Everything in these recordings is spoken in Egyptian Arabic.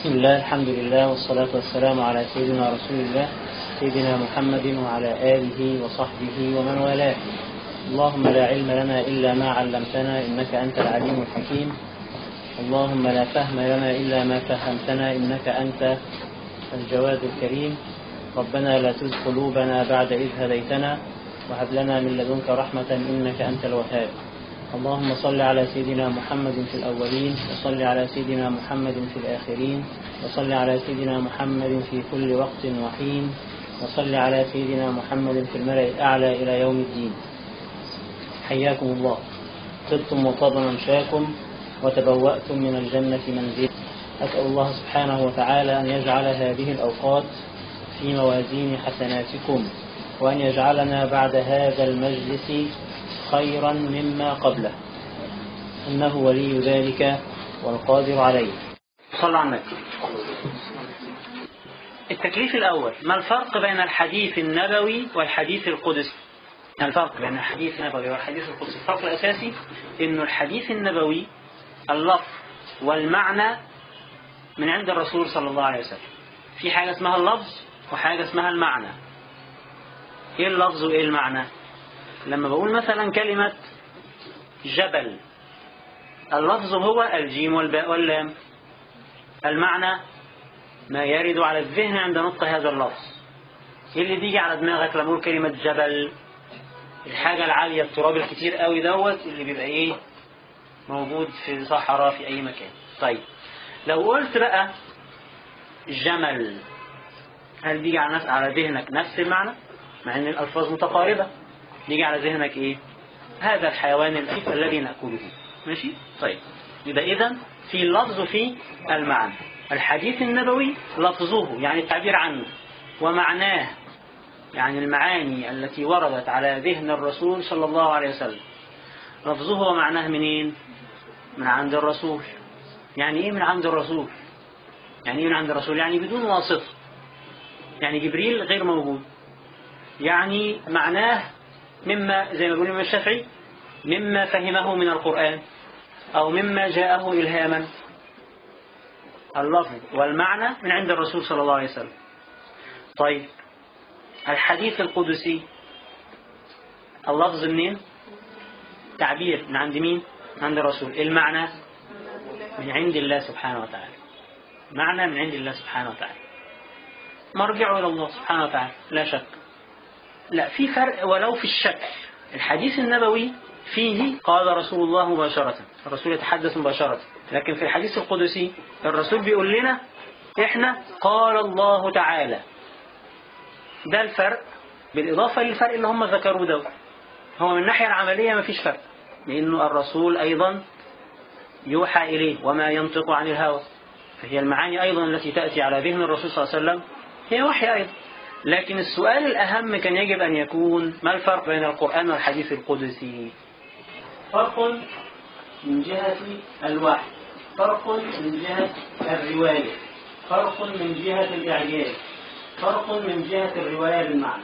بسم الله الحمد لله والصلاة والسلام على سيدنا رسول الله سيدنا محمد وعلى آله وصحبه ومن والاه اللهم لا علم لنا إلا ما علمتنا إنك أنت العليم الحكيم اللهم لا فهم لنا إلا ما فهمتنا إنك أنت الجواد الكريم ربنا لا تزغ قلوبنا بعد إذ هديتنا وهب لنا من لدنك رحمة إنك أنت الوهاب اللهم صل على سيدنا محمد في الأولين وصل على سيدنا محمد في الآخرين وصل على سيدنا محمد في كل وقت وحين وصل على سيدنا محمد في الملأ الأعلى إلى يوم الدين حياكم الله طبتم وطاب ممشاكم وتبوأتم من الجنة منزلا أسأل الله سبحانه وتعالى أن يجعل هذه الأوقات في موازين حسناتكم وأن يجعلنا بعد هذا المجلس خيرا مما قبله إنه ولي ذلك والقادر عليه صلى على النبي التكليف الأول ما الفرق بين الحديث النبوي والحديث القدسي الفرق بين الحديث النبوي والحديث القدسي الفرق الأساسي إنه الحديث النبوي اللفظ والمعنى من عند الرسول صلى الله عليه وسلم في حاجة اسمها اللفظ وحاجة اسمها المعنى ايه اللفظ وايه المعنى لما بقول مثلا كلمة جبل اللفظ هو الجيم والباء واللام المعنى ما يرد على الذهن عند نطق هذا اللفظ ايه اللي بيجي على دماغك لما اقول كلمة جبل الحاجة العالية التراب الكتير قوي دوت اللي بيبقى ايه موجود في صحراء في اي مكان طيب لو قلت بقى جمل هل بيجي على نفس على ذهنك نفس المعنى مع ان الالفاظ متقاربة بيجي على ذهنك ايه هذا الحيوان الأليف الذي نأكله ماشي طيب يبقى اذا في اللفظ في المعنى الحديث النبوي لفظه يعني التعبير عنه ومعناه يعني المعاني التي وردت على ذهن الرسول صلى الله عليه وسلم لفظه ومعناه منين من عند الرسول يعني ايه من عند الرسول يعني ايه من عند الرسول يعني بدون واسطة يعني جبريل غير موجود يعني معناه مما زي ما بيقول الإمام الشافعي مما فهمه من القرآن أو مما جاءه إلهاما اللفظ والمعنى من عند الرسول صلى الله عليه وسلم طيب الحديث القدسي اللفظ منين تعبير من عند مين من عند الرسول المعنى من عند الله سبحانه وتعالى معنى من عند الله سبحانه وتعالى مرجعه إلى الله سبحانه وتعالى لا شك لا في فرق ولو في الشكل الحديث النبوي فيه قال رسول الله مباشرة الرسول يتحدث مباشرة لكن في الحديث القدسي الرسول بيقول لنا احنا قال الله تعالى ده الفرق بالإضافة للفرق اللي هم ذكروه ده هو من الناحية العملية ما فيش فرق لأنه الرسول أيضا يوحى إليه وما ينطق عن الهوى فهي المعاني أيضا التي تأتي على ذهن الرسول صلى الله عليه وسلم هي وحي أيضا لكن السؤال الأهم كان يجب أن يكون ما الفرق بين القرآن والحديث القدسي فرق من جهة الوحي فرق من جهة الرواية فرق من جهة الإعجاز فرق من جهة الرواية بالمعنى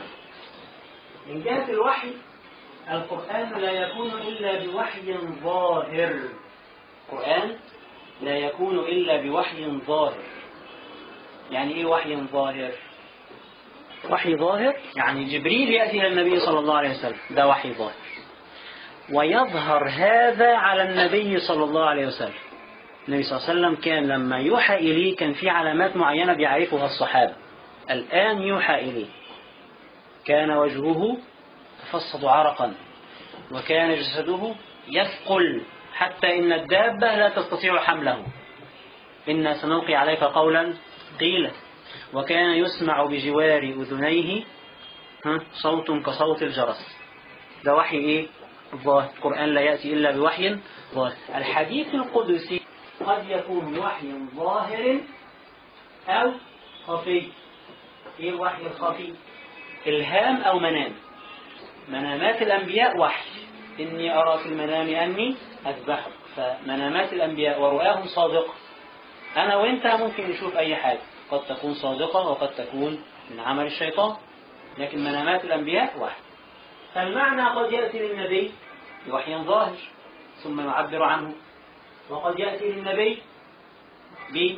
من جهة الوحي القرآن لا يكون إلا بوحي ظاهر القرآن لا يكون إلا بوحي ظاهر يعني إيه وحي ظاهر وحي ظاهر يعني جبريل يأتي إلى النبي صلى الله عليه وسلم ده وحي ظاهر ويظهر هذا على النبي صلى الله عليه وسلم النبي صلى الله عليه وسلم كان لما يوحى إليه كان في علامات معينة بيعرفها الصحابة الآن يوحى إليه كان وجهه تفصد عرقا وكان جسده يثقل حتى إن الدابة لا تستطيع حمله إنا سنلقي عليك قولا قيلا وكان يسمع بجوار أذنيه صوت كصوت الجرس ده وحي إيه ظاهر القرآن لا يأتي إلا بوحي ظاهر الحديث القدسي قد يكون وحي ظاهر أو خفي إيه الوحي الخفي إلهام أو منام منامات الأنبياء وحي إني أرى في المنام أني أذبحك فمنامات الأنبياء ورؤاهم صادقة أنا وإنت ممكن نشوف أي حاجة قد تكون صادقة وقد تكون من عمل الشيطان لكن منامات الأنبياء وحي فالمعنى قد يأتي للنبي بوحي ظاهر ثم يعبر عنه وقد يأتي للنبي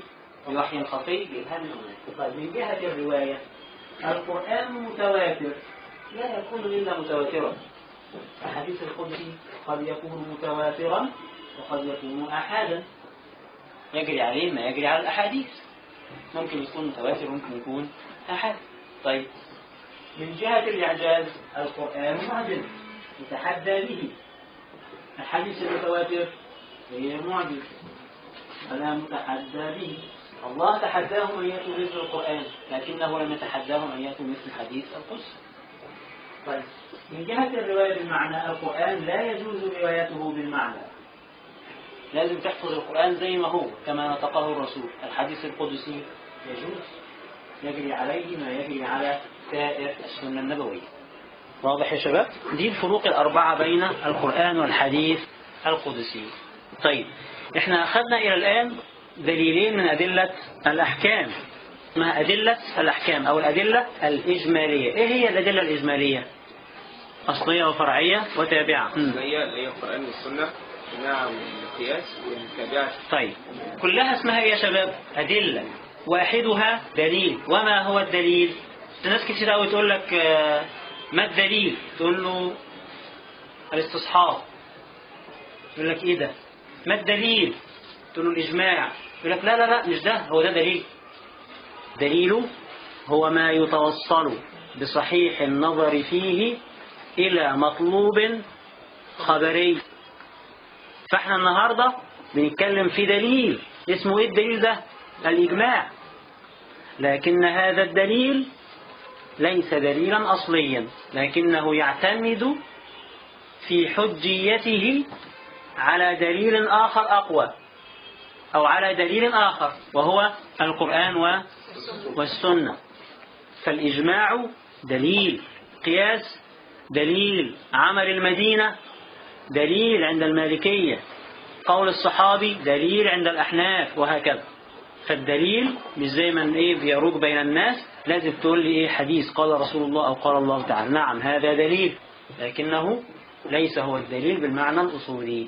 بوحي الخفي بإلهام الأمم طيب من جهة الرواية القرآن متواتر لا يكون إلا متواترا الحديث القدسي قد يكون متواترا وقد يكون أحادا يجري عليه ما يجري على الأحاديث ممكن يكون متواتر ممكن يكون أحد طيب من جهة الإعجاز القرآن معجز يتحدى به الحديث المتواتر غير معجز ولا متحدى به الله تحداهم أن يأتوا مثل القرآن لكنه لم يتحداهم أن يأتوا مثل حديث القدس طيب من جهة الرواية بالمعنى القرآن لا يجوز روايته بالمعنى لازم تحفظ القرآن زي ما هو كما نطقه الرسول الحديث القدسي يجوز يجري عليه ما يجري على سائر السنة النبوية واضح يا شباب دي الفروق الأربعة بين القرآن والحديث القدسي طيب احنا أخذنا إلى الآن دليلين من أدلة الأحكام اسمها أدلة الأحكام أو الأدلة الإجمالية إيه هي الأدلة الإجمالية أصلية وفرعية وتابعة مم. هي اللي هي القرآن والسنة جماعة القياس والتابعة طيب كلها اسمها ايه يا شباب أدلة واحدها دليل وما هو الدليل ناس كتير قوي تقول لك آه، ما الدليل تقول له الاستصحاب يقول لك ايه ده ما الدليل تقول له الاجماع يقول لك لا لا لا مش ده هو ده دليل دليله هو ما يتوصل بصحيح النظر فيه إلى مطلوب خبري فاحنا النهاردة بنتكلم في دليل اسمه ايه الدليل ده الإجماع لكن هذا الدليل ليس دليلا أصليا لكنه يعتمد في حجيته على دليل آخر أقوى أو على دليل آخر وهو القرآن و- والسنة فالإجماع دليل قياس دليل عمل المدينة دليل عند المالكية قول الصحابي دليل عند الأحناف وهكذا فالدليل مش زي ما ايه بيروج بين الناس لازم تقول لي ايه حديث قال رسول الله او قال الله تعالى نعم هذا دليل لكنه ليس هو الدليل بالمعنى الأصولي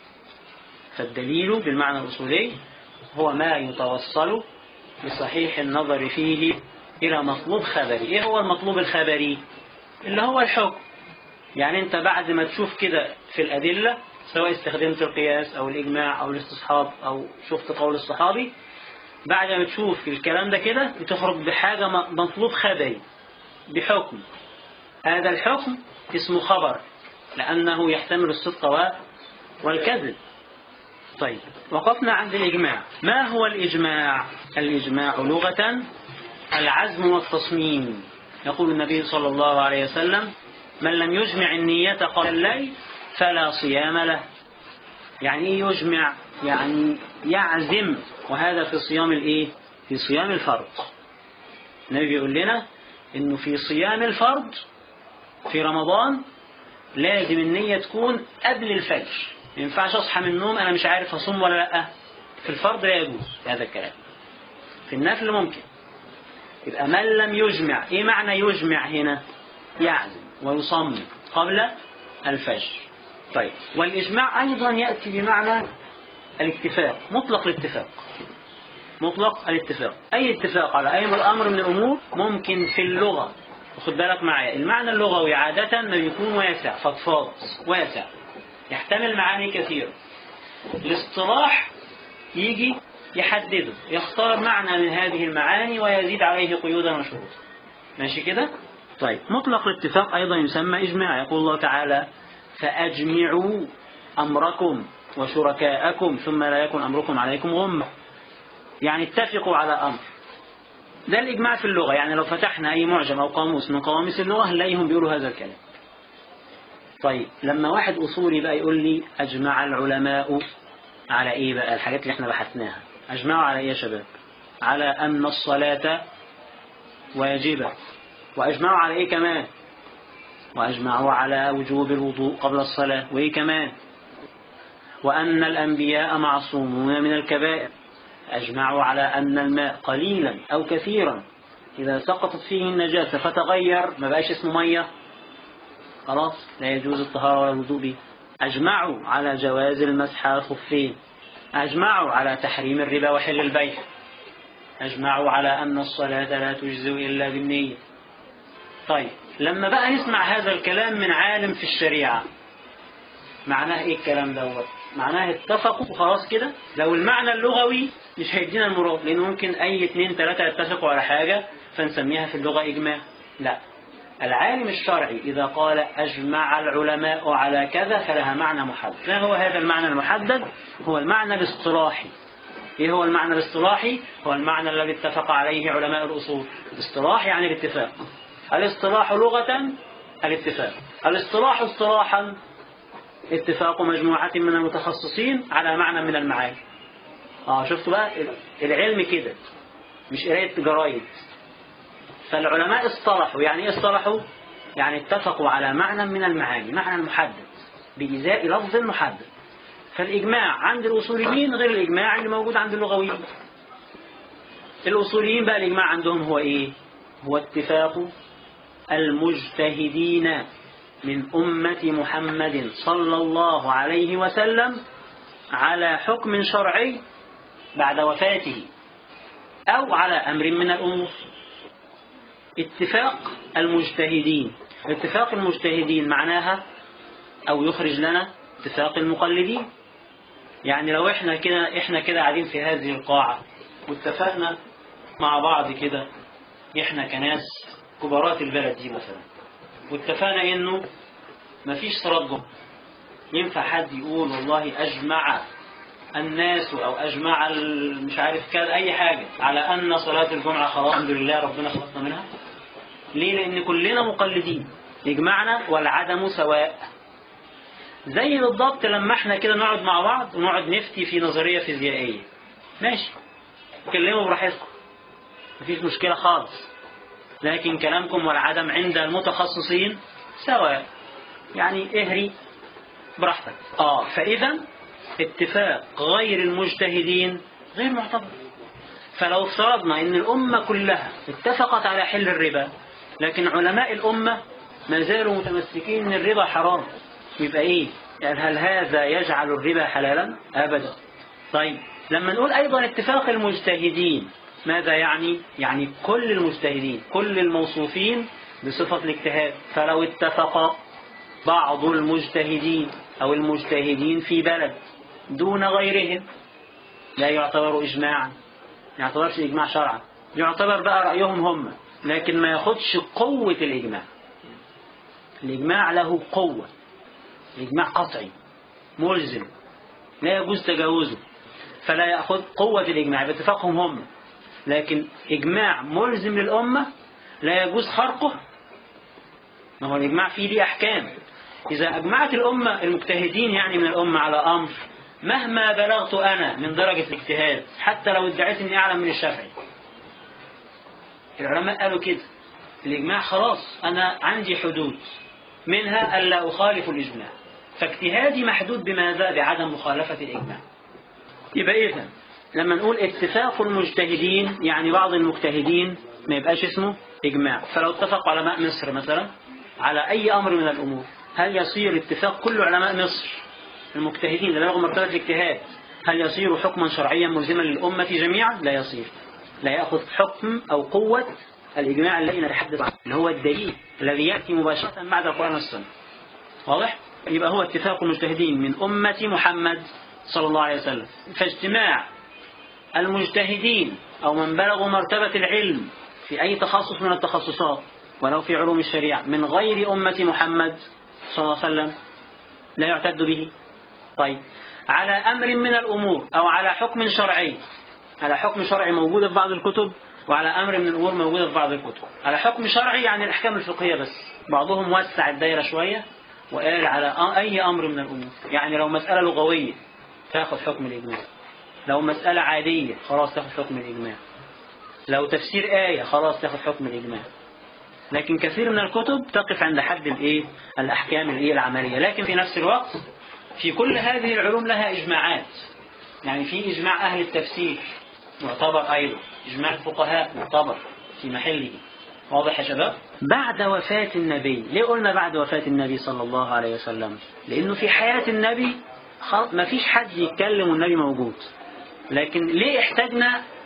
فالدليل بالمعنى الأصولي هو ما يتوصل بصحيح النظر فيه إلى مطلوب خبري إيه هو المطلوب الخبري اللي هو الحكم يعني أنت بعد ما تشوف كده في الأدلة سواء استخدمت القياس أو الإجماع أو الاستصحاب أو شفت قول الصحابي بعد ما تشوف الكلام ده كده بتخرج بحاجة م- مطلوب خبري بحكم هذا الحكم اسمه خبر لأنه يحتمل الصدق و- والكذب طيب وقفنا عند الإجماع ما هو الإجماع الإجماع لغة العزم والتصميم يقول النبي صلى الله عليه وسلم من لم يجمع النية قبل الليل فلا صيام له يعني ايه يجمع يعني يعزم وهذا في صيام الايه في صيام الفرض النبي بيقول لنا انه في صيام الفرض في رمضان لازم النية تكون قبل الفجر ما ينفعش اصحى من النوم انا مش عارف اصوم ولا لا في الفرض لا يجوز هذا الكلام في النفل ممكن يبقى من لم يجمع ايه معنى يجمع هنا يعزم ويصمم قبل الفجر طيب والإجماع أيضا يأتي بمعنى الاتفاق مطلق الاتفاق مطلق الاتفاق أي اتفاق على أي أمر من الأمور ممكن في اللغة خد بالك معايا المعنى اللغوي عادة ما بيكون واسع فضفاض واسع يحتمل معاني كثيرة الاصطلاح يجي يحدده يختار معنى من هذه المعاني ويزيد عليه قيودا وشروطا ماشي كده طيب مطلق الاتفاق أيضا يسمى إجماع يقول الله تعالى فأجمعوا أمركم وشركاءكم ثم لا يكن أمركم عليكم غمة يعني اتفقوا على أمر ده الإجماع في اللغة يعني لو فتحنا أي معجم أو قاموس من قواميس اللغة هنلاقيهم بيقولوا هذا الكلام طيب لما واحد أصولي بقى يقول لي أجمع العلماء على إيه بقى الحاجات اللي احنا بحثناها أجمعوا على إيه يا شباب على أن الصلاة واجبة وأجمعوا على إيه كمان وأجمعوا على وجوب الوضوء قبل الصلاة وإيه كمان وأن الأنبياء معصومون من الكبائر أجمعوا على أن الماء قليلا أو كثيرا إذا سقطت فيه النجاسة فتغير ما بقاش اسمه مية خلاص لا يجوز الطهارة ولا الوضوء به أجمعوا على جواز المسح على الخفين أجمعوا على تحريم الربا وحل البيع أجمعوا على أن الصلاة لا تجزئ إلا بالنية طيب لما بقى نسمع هذا الكلام من عالم في الشريعة معناه ايه الكلام دوت معناه اتفقوا وخلاص كده لو المعنى اللغوي مش هيدينا المراد لان ممكن اي اتنين تلاتة يتفقوا على حاجة فنسميها في اللغة اجماع لا العالم الشرعي إذا قال أجمع العلماء على كذا فلها معنى محدد ما هو هذا المعنى المحدد هو المعنى الاصطلاحي إيه هو المعنى الاصطلاحي هو المعنى الذي اتفق عليه علماء الأصول الاصطلاح يعني الاتفاق الاصطلاح لغة الاتفاق الاصطلاح اصطلاحا اتفاق مجموعة من المتخصصين على معنى من المعاني اه شفتوا بقى العلم كده مش قراية جرايد فالعلماء اصطلحوا يعني ايه اصطلحوا يعني اتفقوا على معنى من المعاني معنى محدد بإزاء لفظ محدد فالإجماع عند الأصوليين غير الإجماع اللي موجود عند اللغويين الأصوليين بقى الإجماع عندهم هو إيه هو اتفاق المجتهدين من أمة محمد صلى الله عليه وسلم على حكم شرعي بعد وفاته أو على أمر من الأمور اتفاق المجتهدين اتفاق المجتهدين معناها أو يخرج لنا اتفاق المقلدين يعني لو احنا كده احنا كده قاعدين في هذه القاعة واتفقنا مع بعض كده احنا كناس كبارات البلد دي مثلا واتفقنا انه مفيش صلاة جمعة ينفع حد يقول والله اجمع الناس او اجمع ال- مش عارف كذا اي حاجة على ان صلاة الجمعة خلاص الحمد لله ربنا خلصنا منها ليه لان كلنا مقلدين يجمعنا والعدم سواء زي بالضبط لما احنا كده نقعد مع بعض ونقعد نفتي في نظرية فيزيائية ماشي كلموا براحتكم مفيش مشكلة خالص لكن كلامكم والعدم عند المتخصصين سواء يعني اهري براحتك اه فاذا اتفاق غير المجتهدين غير معتبر فلو افترضنا ان الامة كلها اتفقت على حل الربا لكن علماء الامة ما زالوا متمسكين ان الربا حرام يبقى ايه يعني هل هذا يجعل الربا حلالا ابدا طيب لما نقول ايضا اتفاق المجتهدين ماذا يعني يعني كل المجتهدين كل الموصوفين بصفة الاجتهاد فلو اتفق بعض المجتهدين او المجتهدين في بلد دون غيرهم لا يعتبر اجماعا ما يعتبرش اجماع شرعا يعتبر بقى رايهم هم لكن ما ياخدش قوة الاجماع الاجماع له قوة الاجماع قطعي ملزم لا يجوز تجاوزه فلا يأخذ قوة الإجماع باتفاقهم هم لكن إجماع ملزم للأمة لا يجوز خرقه ما هو الإجماع فيه ليه أحكام إذا أجمعت الأمة المجتهدين يعني من الأمة على أمر مهما بلغت أنا من درجة الاجتهاد حتى لو ادعيت أني أعلم من الشافعي العلماء قالوا كده الإجماع خلاص أنا عندي حدود منها ألا أخالف الإجماع فاجتهادي محدود بماذا بعدم مخالفة الإجماع يبقى إذا لما نقول اتفاق المجتهدين يعني بعض المجتهدين ما يبقاش اسمه إجماع فلو اتفق علماء مصر مثلا على أي أمر من الأمور هل يصير اتفاق كل علماء مصر المجتهدين اللي بلغوا مرتبة الاجتهاد هل يصير حكما شرعيا ملزما للأمة جميعا لا يصير لا يأخذ حكم أو قوة الإجماع الذي نتحدث عنه اللي هو الدليل الذي يأتي مباشرة بعد القرآن والسنة واضح؟ يبقى هو اتفاق المجتهدين من أمة محمد صلى الله عليه وسلم فاجتماع المجتهدين أو من بلغوا مرتبة العلم في أي تخصص من التخصصات ولو في علوم الشريعة من غير أمة محمد صلى الله عليه وسلم لا يعتد به طيب على أمر من الأمور أو على حكم شرعي على حكم شرعي موجودة في بعض الكتب وعلى أمر من الأمور موجودة في بعض الكتب على حكم شرعي يعني الأحكام الفقهية بس بعضهم وسع الدايرة شوية وقال على أي أمر من الأمور يعني لو مسألة لغوية تاخذ حكم الإجماع لو مسألة عادية خلاص تاخذ حكم الإجماع لو تفسير آية خلاص تاخذ حكم الإجماع لكن كثير من الكتب تقف عند حد الإيه الأحكام الإيه العملية لكن في نفس الوقت في كل هذه العلوم لها إجماعات يعني في إجماع أهل التفسير معتبر أيضا إجماع الفقهاء معتبر في محله واضح يا شباب بعد وفاة النبي ليه قلنا بعد وفاة النبي صلى الله عليه وسلم لأنه في حياة النبي ما فيش حد يتكلم والنبي موجود لكن ليه احتاجنا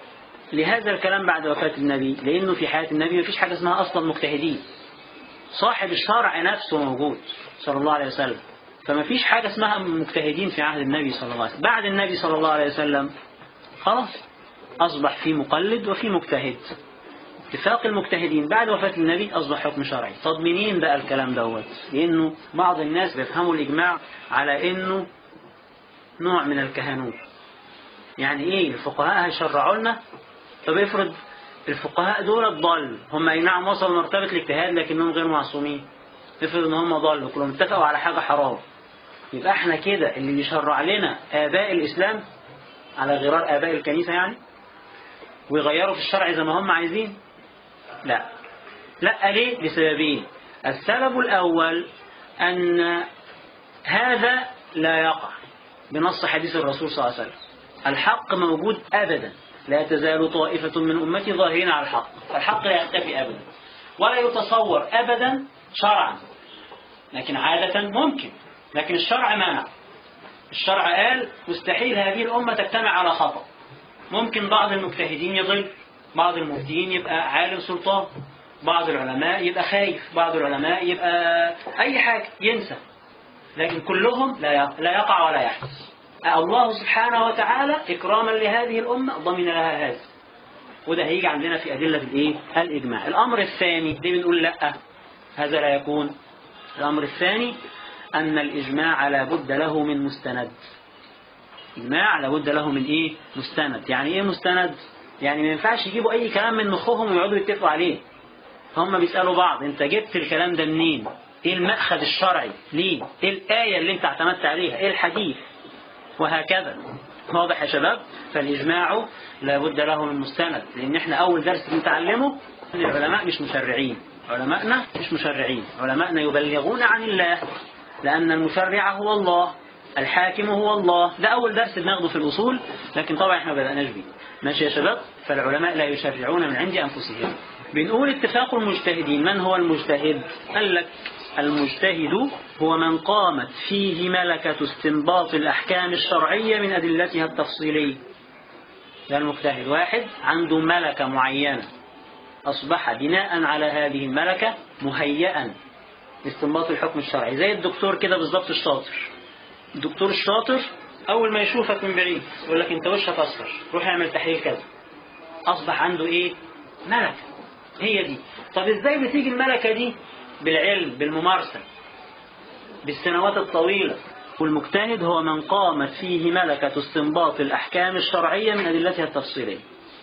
لهذا الكلام بعد وفاة النبي لأنه في حياة النبي مفيش حاجة اسمها أصلا مجتهدين صاحب الشرع نفسه موجود صلى الله عليه وسلم فما فيش حاجة اسمها مجتهدين في عهد النبي صلى الله عليه وسلم بعد النبي صلى الله عليه وسلم خلاص أصبح في مقلد وفي مجتهد اتفاق المجتهدين بعد وفاة النبي أصبح حكم شرعي طب منين بقى الكلام دوت لأنه بعض الناس بيفهموا الإجماع على أنه نوع من الكهنوت يعني إيه الفقهاء هيشرعوا لنا طب افرض الفقهاء دول ضل هم أي نعم وصلوا لمرتبة الاجتهاد لكنهم غير معصومين افرض ان هم ضلوا كلهم اتفقوا على حاجة حرام يبقى احنا كده اللي بيشرع لنا آباء الإسلام على غرار آباء الكنيسة يعني ويغيروا في الشرع زي ما هم عايزين لا لا ليه لسببين السبب الأول أن هذا لا يقع بنص حديث الرسول صلى الله عليه وسلم الحق موجود أبدا لا تزال طائفة من أمتي ظاهرين على الحق الحق لا يختفي أبدا ولا يتصور أبدا شرعا لكن عادة ممكن لكن الشرع منع الشرع قال مستحيل هذه الأمة تجتمع على خطأ ممكن بعض المجتهدين يضل بعض المفتين يبقى عالم سلطان بعض العلماء يبقى خايف بعض العلماء يبقى أي حاجة ينسى لكن كلهم لا لا يقع ولا يحدث الله سبحانه وتعالى إكراما لهذه الأمة ضمن لها هذا وده هيجي عندنا في أدلة الإيه؟ الإجماع الأمر الثاني دي بنقول لأ هذا لا يكون الأمر الثاني أن الإجماع لابد له من مستند إجماع لابد له من إيه مستند يعني إيه مستند يعني ما ينفعش يجيبوا أي كلام من مخهم ويقعدوا يتفقوا عليه فهم بيسألوا بعض أنت جبت الكلام ده منين إيه المأخذ الشرعي ليه إيه الآية اللي أنت اعتمدت عليها إيه الحديث وهكذا واضح يا شباب فالإجماع لابد له من مستند لأن إحنا أول درس بنتعلمه أن العلماء مش مشرعين علماءنا مش مشرعين علماءنا يبلغون عن الله لأن المشرع هو الله الحاكم هو الله ده أول درس بناخده في الأصول لكن طبعا احنا ما بدأناش بيه ماشي يا شباب فالعلماء لا يشرعون من عند أنفسهم بنقول اتفاق المجتهدين من هو المجتهد قال لك المجتهد هو من قامت فيه ملكة استنباط الأحكام الشرعية من أدلتها التفصيلية ده المجتهد واحد عنده ملكة معينة أصبح بناء على هذه الملكة مهيئا لاستنباط الحكم الشرعي زي الدكتور كده بالظبط الشاطر الدكتور الشاطر أول ما يشوفك من بعيد يقول لك أنت وشك أصفر روح اعمل تحليل كذا أصبح عنده إيه ملكة هي دي طب إزاي بتيجي الملكة دي بالعلم بالممارسة بالسنوات الطويلة والمجتهد هو من قامت فيه ملكة استنباط الأحكام الشرعية من أدلتها التفصيلية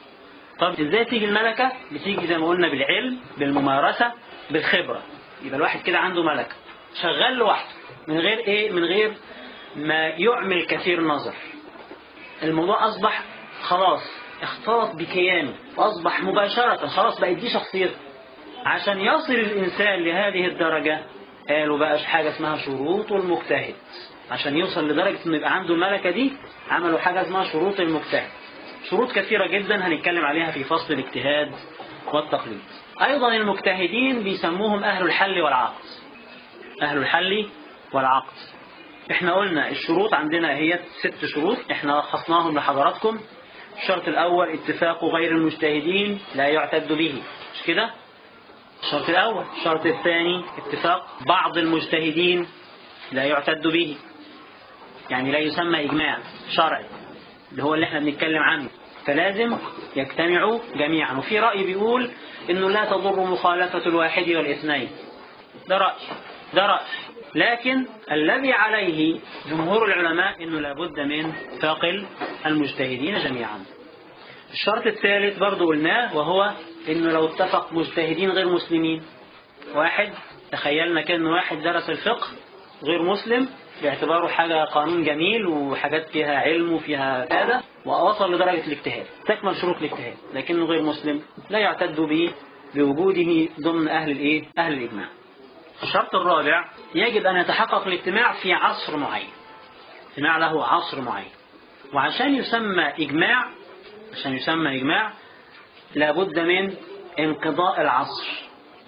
طب ازاي تيجي الملكة بتيجي زي ما قلنا بالعلم بالممارسة بالخبرة يبقى الواحد كده عنده ملكة شغال لوحده من غير ايه من غير ما يعمل كثير نظر الموضوع اصبح خلاص اختلط بكيانه واصبح مباشرة خلاص بقت دي شخصيته عشان يصل الانسان لهذه الدرجة قالوا بقى حاجة اسمها شروط المجتهد عشان يوصل لدرجة انه يبقى عنده الملكة دي عملوا حاجة اسمها شروط المجتهد شروط كثيرة جدا هنتكلم عليها في فصل الاجتهاد والتقليد أيضا المجتهدين بيسموهم أهل الحل والعقد أهل الحل والعقد احنا قلنا الشروط عندنا هي ست شروط احنا لخصناهم لحضراتكم الشرط الأول اتفاق غير المجتهدين لا يعتد به مش كده الشرط الأول الشرط الثاني اتفاق بعض المجتهدين لا يعتد به يعني لا يسمى إجماع شرعي اللي هو اللي احنا بنتكلم عنه فلازم يجتمعوا جميعا وفي رأي بيقول انه لا تضر مخالفة الواحد والاثنين ده رأي ده رأي لكن الذي عليه جمهور العلماء انه لابد من اتفاق المجتهدين جميعا الشرط الثالث برضو قلناه وهو انه لو اتفق مجتهدين غير مسلمين واحد تخيلنا كأنه واحد درس الفقه غير مسلم باعتباره حاجة قانون جميل وحاجات فيها علم وفيها هذا ووصل لدرجة الاجتهاد تكمل شروط الاجتهاد لكنه غير مسلم لا يعتد به بوجوده ضمن أهل الإيه؟ أهل الإجماع الشرط الرابع يجب أن يتحقق الاجتماع في عصر معين اجتماع له عصر معين وعشان يسمى إجماع عشان يسمى إجماع لابد من انقضاء العصر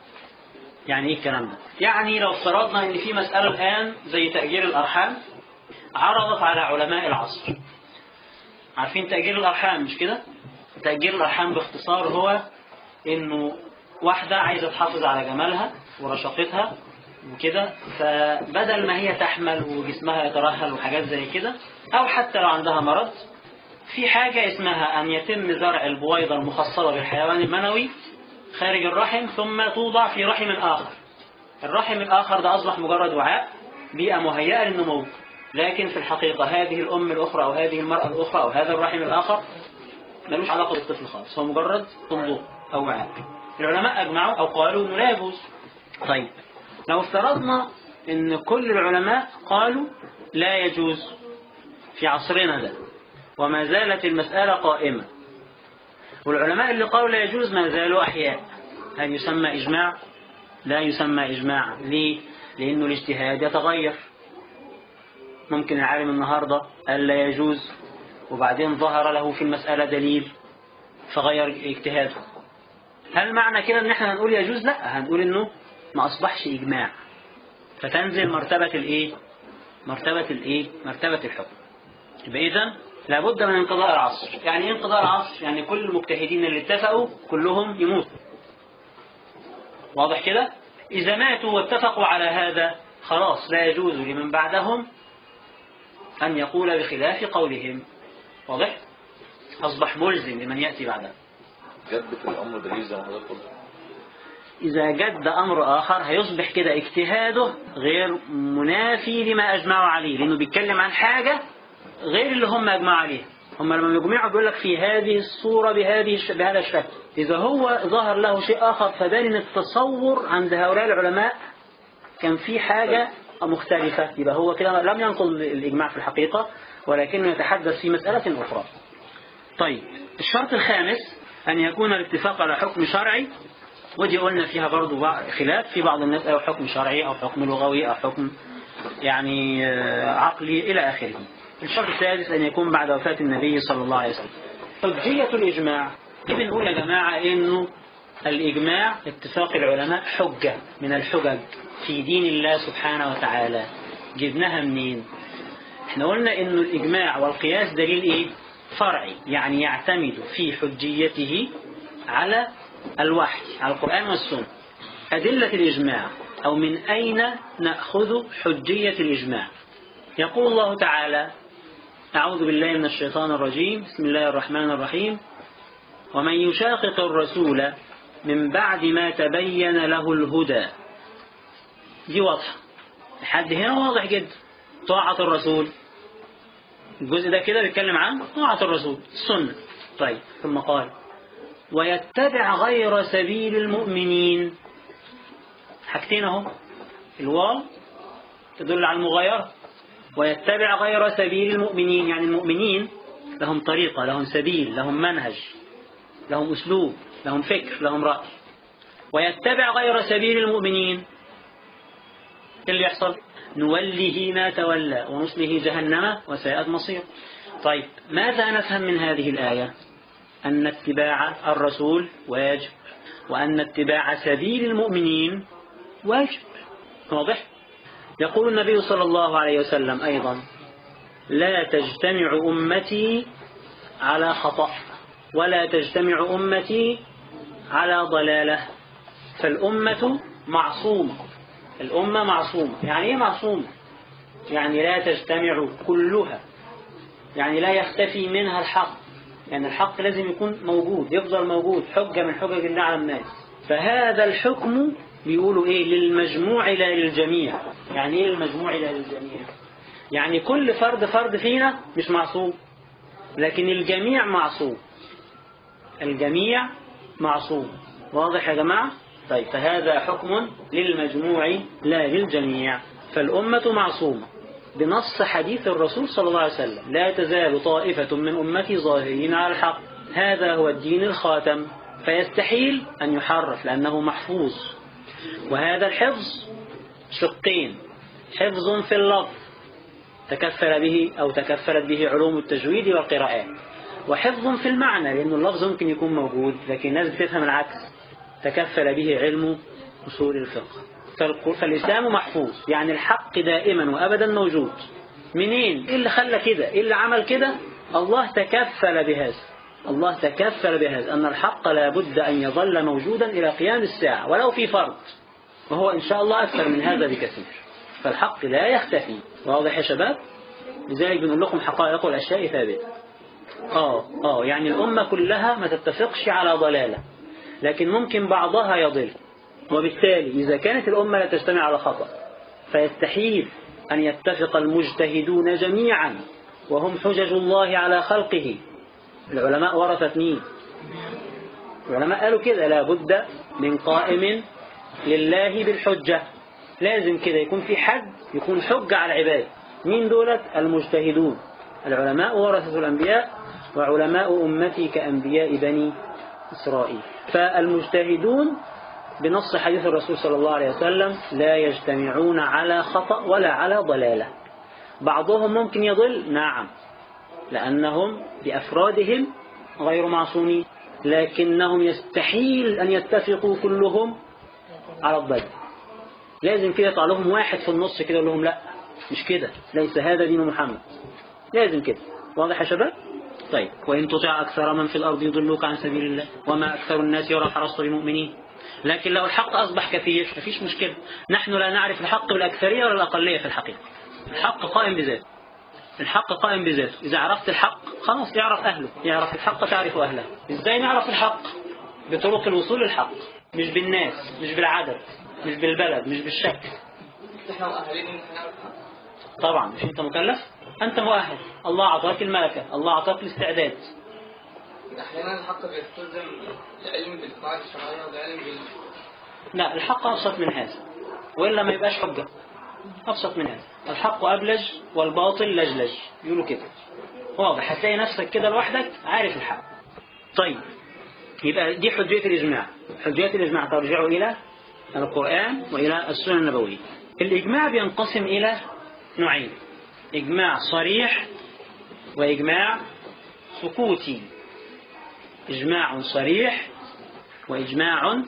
يعني ايه الكلام ده يعني لو افترضنا ان في مسألة الآن زي تأجير الأرحام عرضت على علماء العصر عارفين تأجير الأرحام مش كده تأجير الأرحام باختصار هو إنه واحدة عايزة تحافظ على جمالها ورشاقتها وكده فبدل ما هي تحمل وجسمها يترهل وحاجات زي كده أو حتى لو عندها مرض في حاجة اسمها أن يتم زرع البويضة المخصبة بالحيوان المنوي خارج الرحم ثم توضع في رحم آخر الرحم الآخر ده أصبح مجرد وعاء بيئة مهيئة للنمو لكن في الحقيقة هذه الأم الأخرى أو هذه المرأة الأخرى أو هذا الرحم الآخر ملوش علاقة بالطفل خالص هو مجرد صندوق أو وعاء العلماء أجمعوا أو قالوا إنه لا يجوز طيب لو افترضنا إن كل العلماء قالوا لا يجوز في عصرنا ده وما زالت المسألة قائمة والعلماء اللي قالوا لا يجوز ما زالوا أحياء هل يسمى إجماع؟ لا يسمى إجماع ليه؟ لأنه الاجتهاد يتغير ممكن العالم النهاردة قال لا يجوز وبعدين ظهر له في المسألة دليل فغير اجتهاده هل معنى كده ان احنا هنقول يجوز لا هنقول انه ما اصبحش اجماع فتنزل مرتبة الايه مرتبة الايه مرتبة الحكم يبقى اذا لابد من انقضاء العصر يعني ايه انقضاء العصر يعني كل المجتهدين اللي اتفقوا كلهم يموتوا واضح كده اذا ماتوا واتفقوا على هذا خلاص لا يجوز لمن بعدهم أن يقول بخلاف قولهم واضح أصبح ملزم لمن يأتي بعده جدة الأمر دليل زي ما حضرتك قلت إذا جد أمر آخر هيصبح كده اجتهاده غير منافي لما أجمعوا عليه لأنه بيتكلم عن حاجة غير اللي هم أجمعوا عليه هم لما يجمعوا بيقول لك في هذه الصورة بهذه الش... بهذا الشكل إذا هو ظهر له شيء آخر فبان إن التصور عند هؤلاء العلماء كان في حاجة مختلفة يبقى هو كده لم ينقل الإجماع في الحقيقة ولكنه يتحدث في مسألة أخرى طيب الشرط الخامس أن يكون الاتفاق على حكم شرعي ودي قلنا فيها برضو بعض- خلاف في بعض الناس أو حكم شرعي أو حكم لغوي أو حكم يعني آه، عقلي إلى آخره الشرط السادس أن يكون بعد وفاة النبي صلى الله عليه وسلم حجية الإجماع كيف نقول يا جماعة إنه الإجماع اتفاق العلماء حجة من الحجج في دين الله سبحانه وتعالى جبناها منين احنا قلنا انه الإجماع والقياس دليل ايه فرعي يعني يعتمد في حجيته على الوحي على القرآن والسنة أدلة الإجماع أو من أين نأخذ حجية الإجماع يقول الله تعالى أعوذ بالله من الشيطان الرجيم بسم الله الرحمن الرحيم ومن يشاقق الرسول من بعد ما تبين له الهدى دي واضحة لحد هنا واضح جدا طاعة الرسول الجزء ده كده بيتكلم عن طاعة الرسول السنة طيب ثم قال ويتبع غير سبيل المؤمنين حاجتين اهو الواو تدل على المغايرة ويتبع غير سبيل المؤمنين يعني المؤمنين لهم طريقة لهم سبيل لهم منهج لهم أسلوب لهم فكر لهم رأي ويتبع غير سبيل المؤمنين إيه اللي يحصل نوله ما تولى ونصله جهنم وساءت مصير طيب ماذا نفهم من هذه الآية أن اتباع الرسول واجب وأن اتباع سبيل المؤمنين واجب واضح يقول النبي صلى الله عليه وسلم أيضا لا تجتمع أمتي على خطأ ولا تجتمع أمتي على ضلالة فالأمة معصومة الأمة معصومة يعني إيه معصومة يعني لا تجتمع كلها يعني لا يختفي منها الحق يعني الحق لازم يكون موجود يفضل موجود حجة من حجج الله على الناس فهذا الحكم بيقولوا إيه للمجموع لا للجميع يعني إيه للمجموع لا للجميع يعني كل فرد فرد فينا مش معصوم لكن الجميع معصوم الجميع معصوم واضح يا جماعة طيب فهذا حكم للمجموع لا للجميع فالأمة معصومة بنص حديث الرسول صلى الله عليه وسلم لا تزال طائفة من أمتي ظاهرين على الحق هذا هو الدين الخاتم فيستحيل أن يحرف لأنه محفوظ وهذا الحفظ شقين حفظ في اللفظ تكفل به أو تكفلت به علوم التجويد والقراءات وحفظ في المعنى لأن اللفظ ممكن يكون موجود لكن الناس بتفهم العكس تكفل به علم أصول الفقه فالق- فالإسلام محفوظ يعني الحق دائما وأبدا موجود منين إيه اللي خلى كده إيه اللي عمل كده الله تكفل بهذا الله تكفل بهذا أن الحق لا بد أن يظل موجودا إلى قيام الساعة ولو في فرد وهو إن شاء الله أكثر من هذا بكثير فالحق لا يختفي واضح يا شباب لذلك بنقول لكم حقائق الأشياء ثابتة آه آه يعني الأمة كلها ما تتفقش على ضلالة لكن ممكن بعضها يضل وبالتالي إذا كانت الأمة لا تجتمع على خطأ فيستحيل أن يتفق المجتهدون جميعا وهم حجج الله على خلقه العلماء ورثة مين العلماء قالوا كده لابد من قائم لله بالحجة لازم كده يكون في حد يكون حجة على العباد مين دولت المجتهدون العلماء ورثة الأنبياء وعلماء أمتي كأنبياء بني إسرائيل فالمجتهدون بنص حديث الرسول صلى الله عليه وسلم لا يجتمعون على خطأ ولا على ضلالة بعضهم ممكن يضل نعم لأنهم بأفرادهم غير معصومين لكنهم يستحيل أن يتفقوا كلهم على الضلال لازم كده يطلع لهم واحد في النص كده يقول لهم لا مش كده ليس هذا دين محمد لازم كده واضح يا شباب طيب وإن تطع أكثر من في الأرض يضلوك عن سبيل الله وما أكثر الناس ولو حرصت بمؤمنين لكن لو الحق أصبح كثير مفيش مشكلة نحن لا نعرف الحق بالأكثرية ولا الأقلية في الحقيقة الحق قائم بذاته الحق قائم بذاته إذا عرفت الحق خلاص يعرف أهله يعرف الحق تعرف أهله إزاي نعرف الحق بطرق الوصول للحق مش بالناس مش بالعدد مش بالبلد مش بالشكل احنا مؤهلين ان احنا نعرف طبعا مش أنت مكلف أنت مؤهل الله أعطاك الملكة الله أعطاك الاستعداد احيانا الحق بيستلزم العلم بالقواعد الشرعيه والعلم بال لا الحق أبسط من هذا وإلا ما يبقاش حجة أبسط من هذا الحق أبلج والباطل لجلج يقولوا كده واضح هتلاقي نفسك كده لوحدك عارف الحق طيب يبقى دي حجية الإجماع حجية الإجماع ترجع إلى القرآن وإلى السنة النبوية الإجماع بينقسم إلى نوعين إجماع صريح وإجماع سكوتي إجماع صريح وإجماع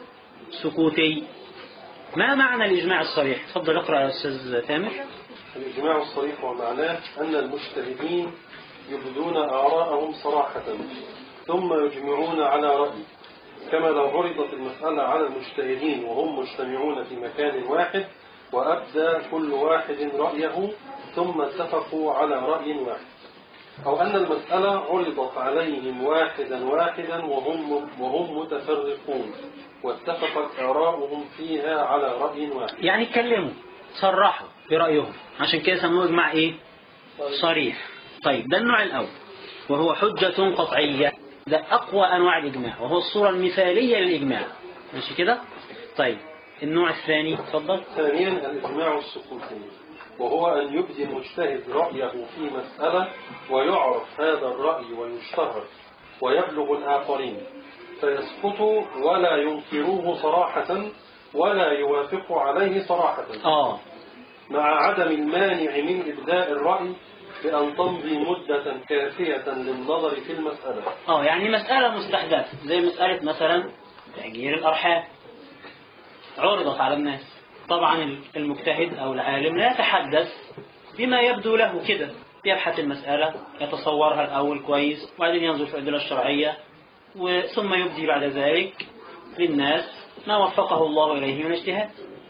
سكوتي ما معنى الإجماع الصريح تفضل اقرأ يا أستاذ تامر الإجماع الصريح ومعناه أن المجتهدين يبدون آراءهم صراحة ثم يجمعون على رأي كما لو عرضت المسألة على المجتهدين وهم مجتمعون في مكان واحد وأبدى كل واحد رأيه ثم اتفقوا على رأي واحد أو أن المسألة عرضت عليهم واحدا واحدا وهم, وهم متفرقون واتفقت آراؤهم فيها على رأي واحد يعني اتكلموا صرحوا برأيهم عشان كده سموه إجماع إيه صريح طيب ده النوع الأول وهو حجة قطعية ده أقوى أنواع الإجماع وهو الصورة المثالية للإجماع ماشي كده طيب النوع الثاني تفضل ثانيا الإجماع السكوتي وهو أن يبدي المجتهد رأيه في مسألة ويعرف هذا الرأي ويشتهر ويبلغ الآخرين فيسقطوا ولا ينكروه صراحة ولا يوافقوا عليه صراحة آه مع عدم المانع من إبداء الرأي بأن تمضي مدة كافية للنظر في المسألة اه يعني مسألة مستحدثة زي مسألة مثلا تأجير الأرحام عرضت على الناس طبعا المجتهد أو العالم لا يتحدث بما يبدو له كده يبحث المسألة يتصورها الأول كويس وبعدين ينظر في الأدلة الشرعية ثم يبدي بعد ذلك للناس ما وفقه الله إليه من اجتهاد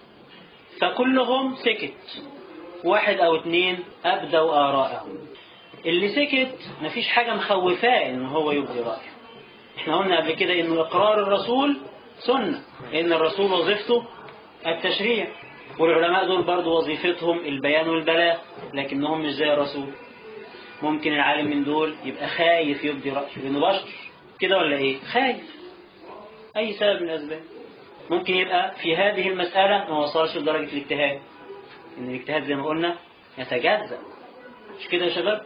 فكلهم سكت واحد أو اتنين أبدوا آراءهم اللي سكت مفيش حاجة مخوفاه إن هو يبدي رأيه احنا قلنا قبل كده إنه إقرار الرسول سنة إن الرسول وظيفته التشريع والعلماء دول برضو وظيفتهم البيان والبلاغ لكنهم مش زي الرسول ممكن العالم من دول يبقى خايف يبدي رأيه لأنه بشر كده ولا إيه خايف أي سبب من الأسباب ممكن يبقى في هذه المسألة ما وصلش لدرجة الاجتهاد إن الاجتهاد زي ما قلنا يتجزأ مش كده يا شباب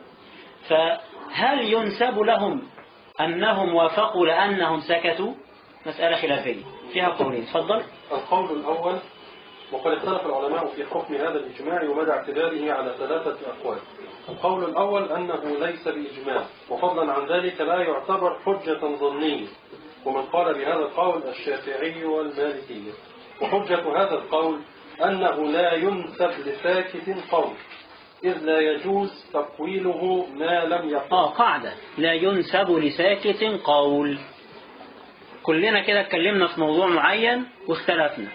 فهل ينسب لهم أنهم وافقوا لأنهم سكتوا مسألة خلافية فيها قولين تفضل القول الأول وقد اختلف العلماء في حكم هذا الإجماع ومدى اعتباره على ثلاثة أقوال القول الأول أنه ليس بإجماع وفضلا عن ذلك لا يعتبر حجة ظنية ومن قال بهذا القول الشافعي والمالكي وحجة هذا القول أنه لا ينسب لساكت قول إذ لا يجوز تقويله ما لم يقل اه قاعدة لا ينسب لساكت قول كلنا كده اتكلمنا في موضوع معين واختلفنا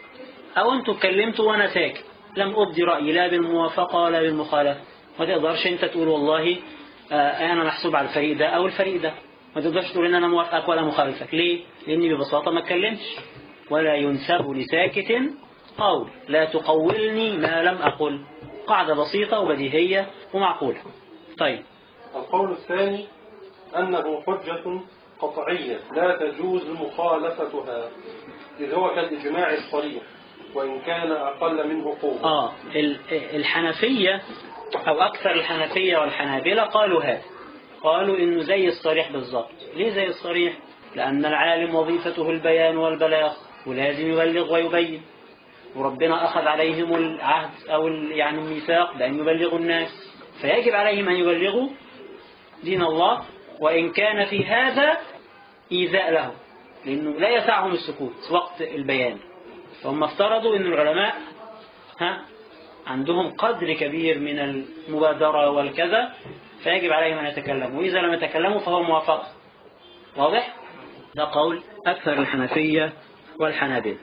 او انتوا اتكلمتوا وانا ساكت لم ابدي رأيي لا بالموافقة ولا بالمخالفة ما تقدرش انت تقول والله آه انا محسوب على الفريق ده او الفريق ده ما تقدرش تقول ان انا موافقك ولا مخالفك ليه لاني ببساطة ما اتكلمش ولا ينسب لساكت قول لا تقولني ما لم اقل قاعدة بسيطة وبديهية ومعقولة طيب القول الثاني أنه حجة قطعية لا تجوز مخالفتها إذ هو كالإجماع الصريح وإن كان أقل منه قوة آه ال- الحنفية أو أكثر الحنفية والحنابلة قالوا هذا قالوا إنه زي الصريح بالظبط ليه زي الصريح؟ لأن العالم وظيفته البيان والبلاغ ولازم يبلغ ويبين وربنا أخذ عليهم العهد أو ال- يعني الميثاق بأن يبلغوا الناس فيجب عليهم أن يبلغوا دين الله وإن كان في هذا إيذاء له لأنه لا يسعهم السكوت وقت البيان فهم افترضوا أن العلماء ها عندهم قدر كبير من المبادرة والكذا فيجب عليهم أن يتكلموا وإذا لم يتكلموا فهو موافق واضح؟ ده قول أكثر الحنفية والحنابلة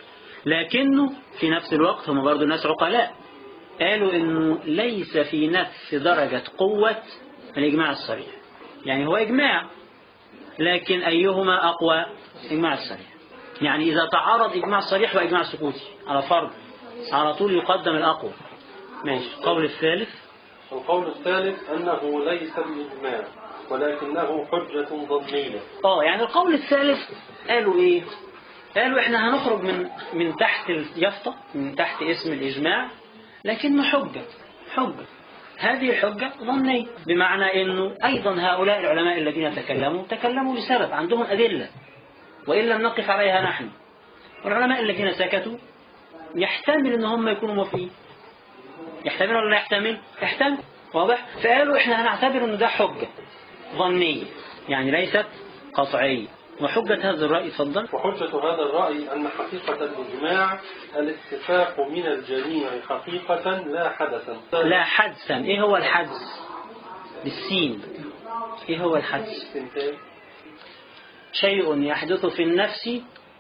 لكنه في نفس الوقت هم برضو ناس عقلاء قالوا انه ليس في نفس درجة قوة الإجماع الصريح يعني هو إجماع لكن أيهما أقوى إجماع الصريح يعني إذا تعارض إجماع الصريح وإجماع السكوتي على فرض على طول يقدم الأقوى ماشي القول الثالث القول الثالث أنه ليس بإجماع ولكنه حجة ظنية اه يعني القول الثالث قالوا ايه قالوا احنا هنخرج من من تحت اليافطة من تحت اسم الإجماع لكنه حجة حجة هذه الحجة ظنية بمعنى انه ايضا هؤلاء العلماء الذين تكلموا تكلموا لسبب عندهم أدلة وإن لم نقف عليها نحن والعلماء الذين سكتوا يحتمل ان هم يكونوا موافقين يحتمل ولا لا يحتمل يحتمل واضح فقالوا احنا هنعتبر ان ده حجة ظنية يعني ليست قطعية وحجة هذا الرأي اتفضل وحجة هذا الرأي أن حقيقة الإجماع الاتفاق من الجميع حقيقة لا حدثا لا حدسا ايه هو الحدس بالسين ايه هو الحدس استنتاج شيء يحدث في النفس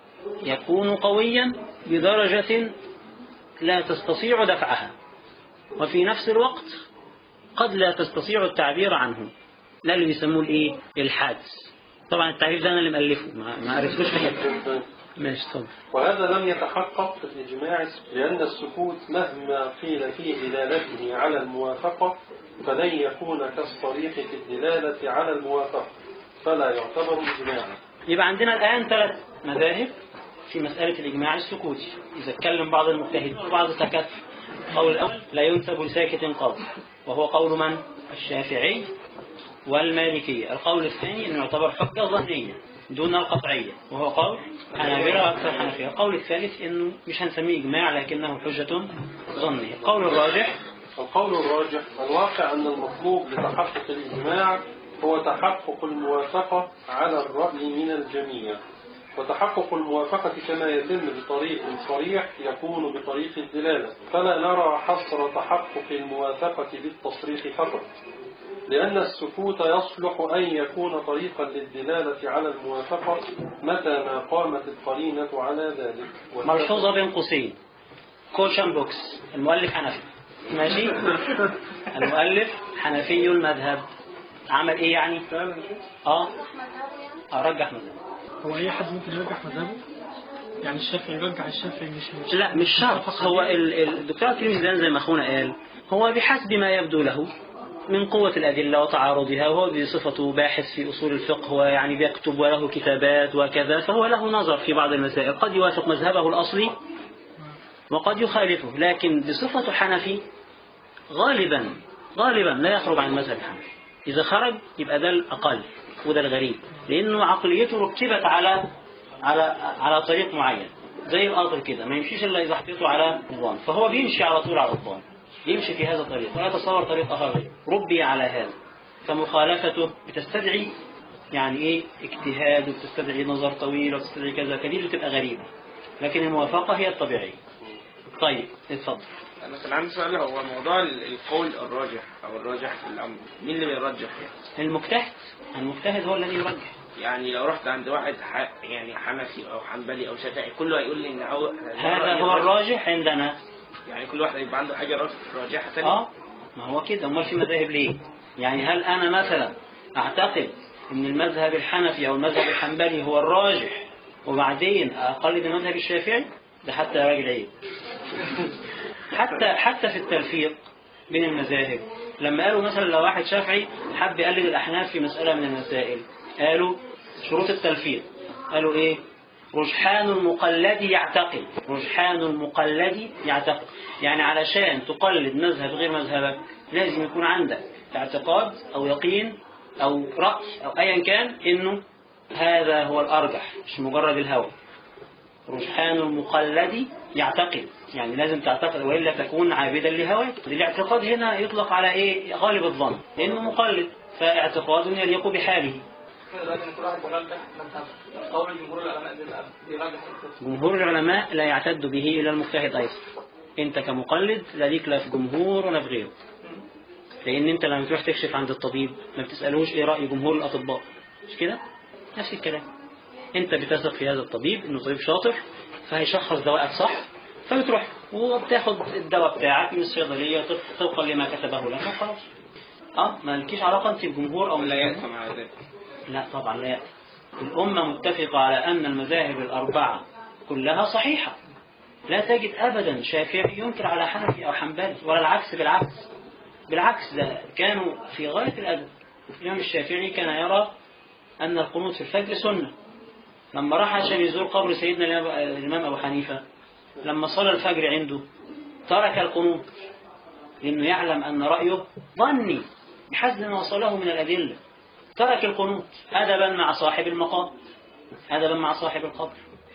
يكون قويا بدرجة لا تستطيع دفعها وفي نفس الوقت قد لا تستطيع التعبير عنه لا اللي بيسموه الايه الحدس طبعا التعريف ده انا اللي مألفه ما ما عرفتوش في حته استنتاج. ماشي اتفضل وهذا لم يتحقق في الإجماع لأن السكوت مهما قيل في دلالته على الموافقة فلن يكون كالصريح في الدلالة على الموافقة فلا يعتبر إجماعا يبقى عندنا الآن ثلاث مذاهب في مسألة الإجماع السكوتي إذا اتكلم بعض المجتهدين وبعض سكت قول الأول لا ينسب لساكت قول وهو قول من؟ الشافعي والمالكية القول الثاني أنه يعتبر حجة ظنية دون القطعية وهو قول حنابلة وأكثر حنفية القول الثالث أنه مش هنسميه إجماع لكنه حجة ظنية القول الراجح القول الراجح الواقع أن المطلوب لتحقق الإجماع هو تحقق الموافقة على الرأي من الجميع وتحقق الموافقة كما يتم بطريق صريح يكون بطريق الدلالة فلا نرى حصر تحقق الموافقة بالتصريح فقط لأن السكوت يصلح أن يكون طريقا للدلالة على الموافقة متى ما قامت القرينة على ذلك ملحوظة بين قوسين كوشن بوكس المؤلف حنفي ماشي المؤلف حنفي المذهب عمل ايه يعني اه ارجح مذهب هو أي حد ممكن يرجح مذهبه؟ يعني الشافعي يرجح الشافعي مش مش لا مش شرط هو ال- ال- الدكتور الترمذي ده زي ما اخونا قال هو بحسب ما يبدو له من قوة الأدلة وتعارضها وهو بصفته باحث في أصول الفقه ويعني بيكتب وله كتابات وكذا فهو له نظر في بعض المسائل قد يوافق مذهبه الأصلي وقد يخالفه لكن بصفته حنفي غالبا غالبا لا يخرج عن المذهب الحنفي إذا خرج يبقى ده الأقل وده الغريب لأنه عقليته ركبت على على على طريق معين زي القطر كده ما يمشيش إلا إذا حطيته على نظام فهو بيمشي على طول على النظام يمشي في هذا الطريق ولا يتصور طريق آخر غيره ربي على هذا فمخالفته بتستدعي يعني إيه اجتهاد وبتستدعي نظر طويل وبتستدعي كذا فدي بتبقى غريبة لكن الموافقة هي الطبيعية طيب اتفضل انا كان عندي سؤال هو موضوع ال- القول الراجح او الراجح في الامر مين اللي بيرجح يعني المجتهد المجتهد هو الذي يرجح يعني لو رحت عند واحد ح... يعني حنفي او حنبلي او شافعي كله هيقول لي ان هو هذا رأي هو الراجح. الراجح عندنا يعني كل واحد هيبقى عنده حاجه راجح- راجحه ثانيه اه ما هو كده امال في مذاهب ليه يعني هل انا مثلا اعتقد ان المذهب الحنفي او المذهب الحنبلي هو الراجح وبعدين اقلد المذهب الشافعي ده حتى يا راجل عيب حتى حتى في التلفيق بين المذاهب لما قالوا مثلا لو واحد شافعي حب يقلد الاحناف في مساله من المسائل قالوا شروط التلفيق قالوا ايه رجحان المقلد يعتقد رجحان المقلد يعتقد يعني علشان تقلد مذهب غير مذهبك لازم يكون عندك اعتقاد أو يقين أو رأي أو أيا كان إنه هذا هو الأرجح مش مجرد الهوى رجحان المقلد يعتقد يعني لازم تعتقد وإلا تكون عابدا لهواك الاعتقاد هنا يطلق على إيه غالب الظن لأنه مقلد فاعتقاد يليق بحاله كده دلوقتي ان كل واحد بيرجح مذهب قول جمهور العلماء بيبقى بيرجح الكتب جمهور العلماء لا يعتد به إلا المجتهد أيضا أنت كمقلد لا ليك لا في جمهور ولا في غيره لأن أنت لما تروح تكشف عند الطبيب ما بتسألوش إيه رأي جمهور الأطباء مش كده؟ نفس الكلام أنت بتثق في هذا الطبيب إنه طبيب شاطر فهيشخص دواءك صح فبتروح وبتاخد الدواء بتاعك من الصيدلية طب- طبقا لما كتبه لك وخلاص اه ما لكيش علاقة أنت بجمهور أو لا مش يأتي مع ذلك لا طبعا لا يأتي الأمة متفقة على أن المذاهب الأربعة كلها صحيحة لا تجد أبدا شافعي ينكر على حنفي أو حنبلي ولا العكس بالعكس بالعكس ده كانوا في غاية الأدب الإمام الشافعي كان يرى أن القنوت في الفجر سنة لما راح عشان يزور قبر سيدنا الإمام- الإمام أبو حنيفة لما صلى الفجر عنده ترك القنوت لأنه يعلم أن رأيه ظني بحسب ما وصله من الأدلة ترك القنوت أدبا مع صاحب المقام أدبا مع صاحب القبر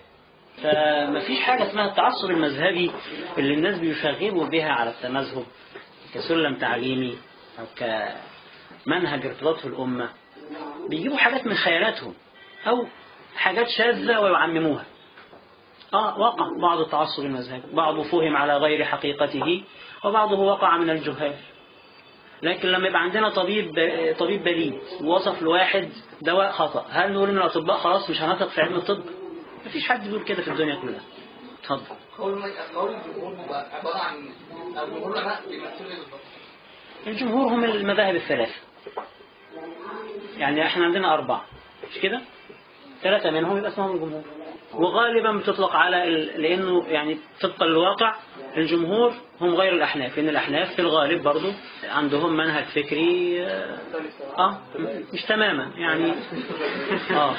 فما فيش حاجة اسمها التعصب المذهبي اللي الناس بيشغبوا بها على التمذهب كسلم تعليمي أو كمنهج ارتباطه الأمة بيجيبوا حاجات من خيالاتهم أو حاجات شاذة ويعمموها آه وقع بعض التعصب المذهبي بعضه فهم على غير حقيقته وبعضه وقع من الجهال لكن لما يبقى عندنا طبيب طبيب بليد ووصف لواحد دواء خطأ هل نقول ان الاطباء خلاص مش هنثق في علم الطب؟ مفيش حد بيقول كده في الدنيا كلها. اتفضل. قول قول الجمهور بيبقى عباره عن او جمهور العلماء بيمثلوا ايه بالظبط؟ الجمهور هم المذاهب الثلاثة. يعني احنا عندنا أربعة مش كده؟ ثلاثة منهم يبقى اسمهم الجمهور. وغالبا بتطلق على ال... لأنه يعني طبقا للواقع الجمهور هم غير الأحناف لأن الأحناف في الغالب برضو عندهم منهج فكري آه، اه مش تماما يعني اه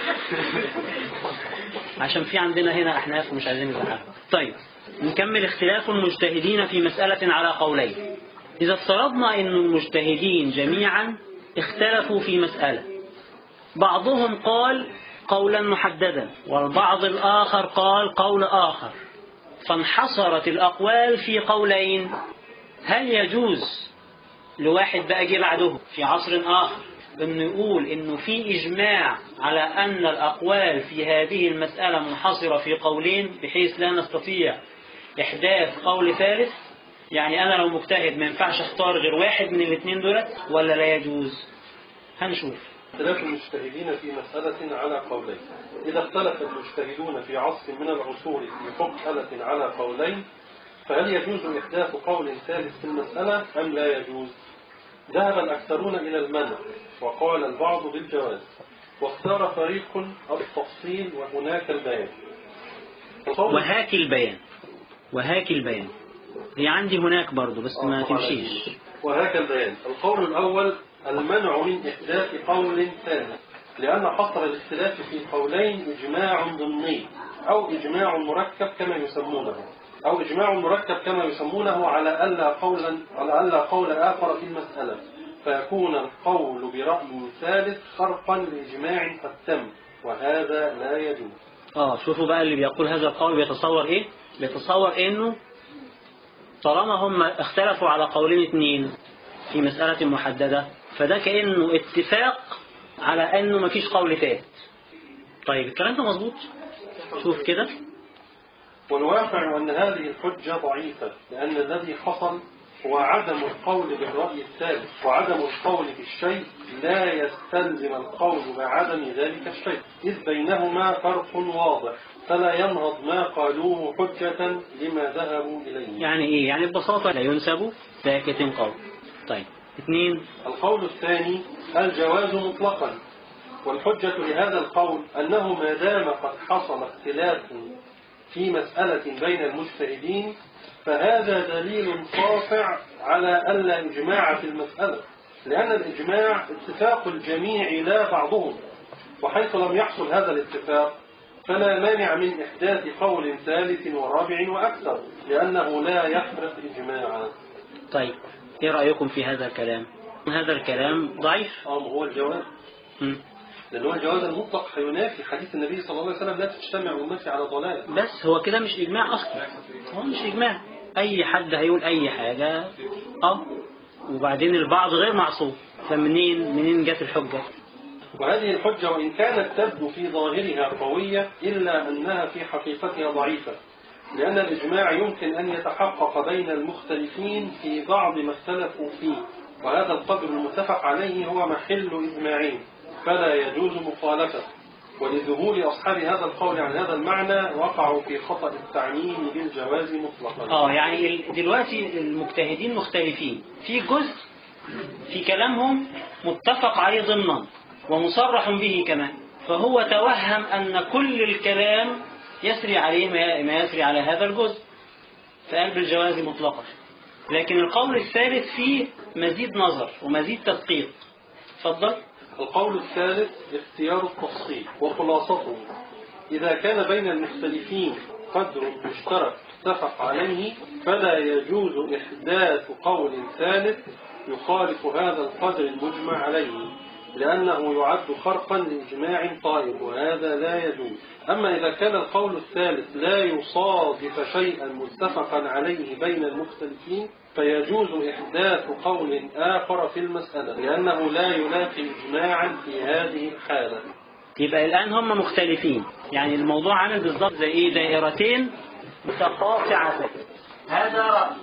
عشان في عندنا هنا احناف ومش عايزين نزعلهم طيب نكمل اختلاف المجتهدين في مسألة على قولين إذا افترضنا أن المجتهدين جميعا اختلفوا في مسألة بعضهم قال قولا محددا والبعض الآخر قال قول آخر فانحصرت الأقوال في قولين هل يجوز لواحد بقى جه بعده في عصر آخر انه يقول انه في اجماع على ان الاقوال في هذه المسألة منحصرة في قولين بحيث لا نستطيع احداث قول ثالث يعني انا لو مجتهد ما ينفعش اختار غير واحد من الاثنين دولت ولا لا يجوز هنشوف اختلاف المجتهدين في مسألة على قولين إذا اختلف المجتهدون في عصر من العصور في مسألة على قولين فهل يجوز إحداث قول ثالث في المسألة أم لا يجوز ذهب الأكثرون إلى المنع وقال البعض بالجواز واختار فريق التفصيل وهناك البيان القول- وهاك البيان وهاك البيان هي عندي هناك برضو بس ما آه، طبعاً. تمشيش وهكذا البيان القول الأول المنع من إحداث قول ثالث لأن حصر الاختلاف في قولين إجماع ضمني أو إجماع مركب كما يسمونه أو إجماع مركب كما يسمونه على ألا قولا على ألا قول آخر في المسألة فيكون القول برأي ثالث خرقا لإجماع قد تم وهذا لا يجوز اه شوفوا بقى اللي بيقول هذا القول بيتصور ايه بيتصور انه طالما هم اختلفوا على قولين اثنين في مسألة محددة فده كأنه اتفاق على انه مفيش قول ثالث طيب الكلام ده مظبوط شوف كده والواقع أن هذه الحجة ضعيفة لأن الذي حصل هو عدم القول بالرأي الثالث وعدم القول بالشيء لا يستلزم القول بعدم ذلك الشيء إذ بينهما فرق واضح فلا ينهض ما قالوه حجة لما ذهبوا إليه يعني إيه يعني ببساطة لا ينسب ساكت قول طيب اثنين القول الثاني الجواز مطلقا والحجة لهذا القول أنه ما دام قد حصل اختلاف في مسألة بين المجتهدين فهذا دليل قاطع على ألا إجماع في المسألة لأن الإجماع اتفاق الجميع لا بعضهم وحيث لم يحصل هذا الاتفاق فلا مانع من إحداث قول ثالث ورابع وأكثر لأنه لا يفرق إجماعا طيب إيه رأيكم في هذا الكلام هذا الكلام ضعيف أو هو الجواز مم. لأن هو الجواز المطلق هينافي حديث النبي صلى الله عليه وسلم لا تجتمع أمتي على ضلال بس هو كده مش إجماع أصلا هو مش إجماع أي حد هيقول أي حاجة أه وبعدين البعض غير معصوم فمنين منين جت الحجة وهذه الحجة وإن كانت تبدو في ظاهرها قوية إلا أنها في حقيقتها ضعيفة لأن الإجماع يمكن أن يتحقق بين المختلفين في بعض ما اختلفوا فيه وهذا القدر المتفق عليه هو محل إجماعين فلا يجوز مخالفة ولذهول أصحاب هذا القول عن هذا المعنى وقعوا في خطأ التعميم بالجواز مطلقا اه يعني ال- دلوقتي المجتهدين مختلفين في جزء في كلامهم متفق عليه ضمنا ومصرح به كمان فهو توهم أن كل الكلام يسري عليه ما ما يسري على هذا الجزء فقال بالجواز مطلقا لكن القول الثالث فيه مزيد نظر ومزيد تدقيق اتفضل القول الثالث اختيار التفصيل وخلاصته إذا كان بين المختلفين قدر مشترك اتفق عليه فلا يجوز إحداث قول ثالث يخالف هذا القدر المجمع عليه لأنه يعد خرقا لإجماع طائب وهذا لا يجوز أما إذا كان القول الثالث لا يصادف شيئا متفقا عليه بين المختلفين فيجوز إحداث قول آخر في المسألة لأنه لا يلاقي إجماعا في هذه الحالة يبقى الآن هم مختلفين يعني الموضوع عامل بالظبط زي إيه دائرتين متقاطعتين هذا رأي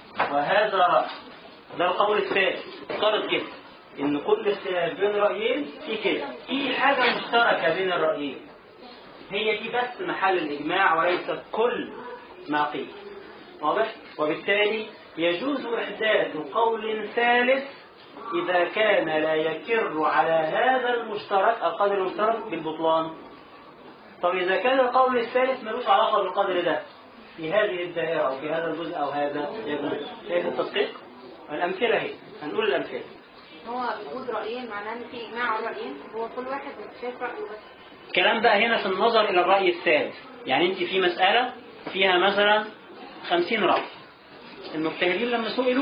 وهذا رأي ده القول الثالث افترض كده إن كل اختلاف بين رأيين في كده في حاجة مشتركة بين الرأيين هي دي بس محل الإجماع وليست كل ما قيل واضح وبالتالي يجوز إحداث قول ثالث إذا كان لا يكر على هذا المشترك القدر المشترك بالبطلان طب إذا كان القول الثالث ملوش علاقة بالقدر ده في هذه الدائرة أو في هذا الجزء أو هذا يجوز شايف التدقيق الأمثلة هي هنقول الأمثلة هو وجود رأيين معناه ان في اجماع على رأيين هو كل واحد شايف رأيه بس الكلام بقى هنا في النظر إلى الرأي الثالث يعني أنت في مسألة فيها مثلا خمسين رأي المجتهدين لما سئلوا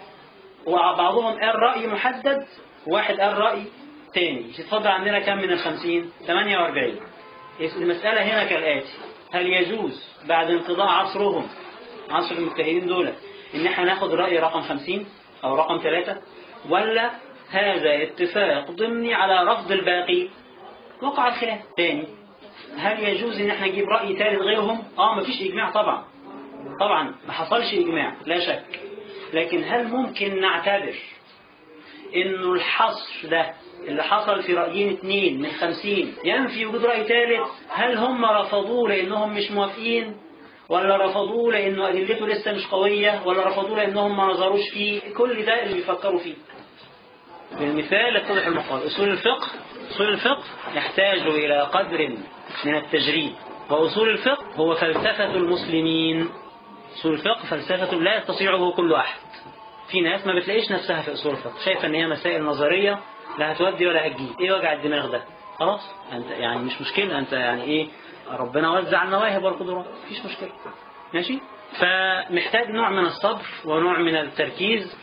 وبعضهم قال رأي محدد وواحد قال رأي تاني يتفضل عندنا كم من الخمسين 48 المسألة هنا كالآتي هل يجوز بعد انقضاء عصرهم عصر المجتهدين دول ان احنا ناخد رأي رقم 50 او رقم 3 ولا هذا اتفاق ضمني على رفض الباقي وقع الخلاف تاني هل يجوز ان احنا نجيب رأي ثالث غيرهم اه مفيش اجماع طبعا طبعا ما حصلش اجماع لا شك لكن هل ممكن نعتبر انه الحصر ده اللي حصل في رأيين اثنين من خمسين ينفي وجود رأي ثالث هل هم رفضوه لانهم مش موافقين ولا رفضوه لانه ادلته لسه مش قوية ولا رفضوه لانهم ما نظروش فيه كل ده اللي بيفكروا فيه بالمثال يتضح المقال أصول الفقه أصول الفقه يحتاج إلى قدر من التجريد وأصول الفقه هو فلسفة المسلمين أصول الفقه فلسفة لا يستطيعه كل أحد في ناس ما بتلاقيش نفسها في أصول الفقه شايفة أن هي مسائل نظرية لا هتودي ولا هتجيب إيه وجع الدماغ ده خلاص أنت يعني مش مشكلة أنت يعني إيه ربنا وزع المواهب والقدرات مفيش مشكلة ماشي فمحتاج نوع من الصبر ونوع من التركيز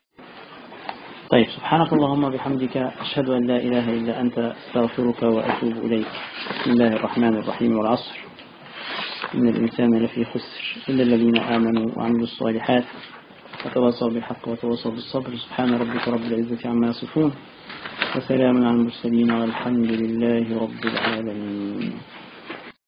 طيب سبحانك اللهم بحمدك أشهد أن لا إله إلا أنت أستغفرك وأتوب إليك بسم الله الرحمن الرحيم والعصر إن الإنسان لفي خسر إلا الذين آمنوا وعملوا الصالحات وتواصوا بالحق وتواصوا بالصبر سبحان ربك رب العزة عما يصفون وسلام على المرسلين والحمد لله رب العالمين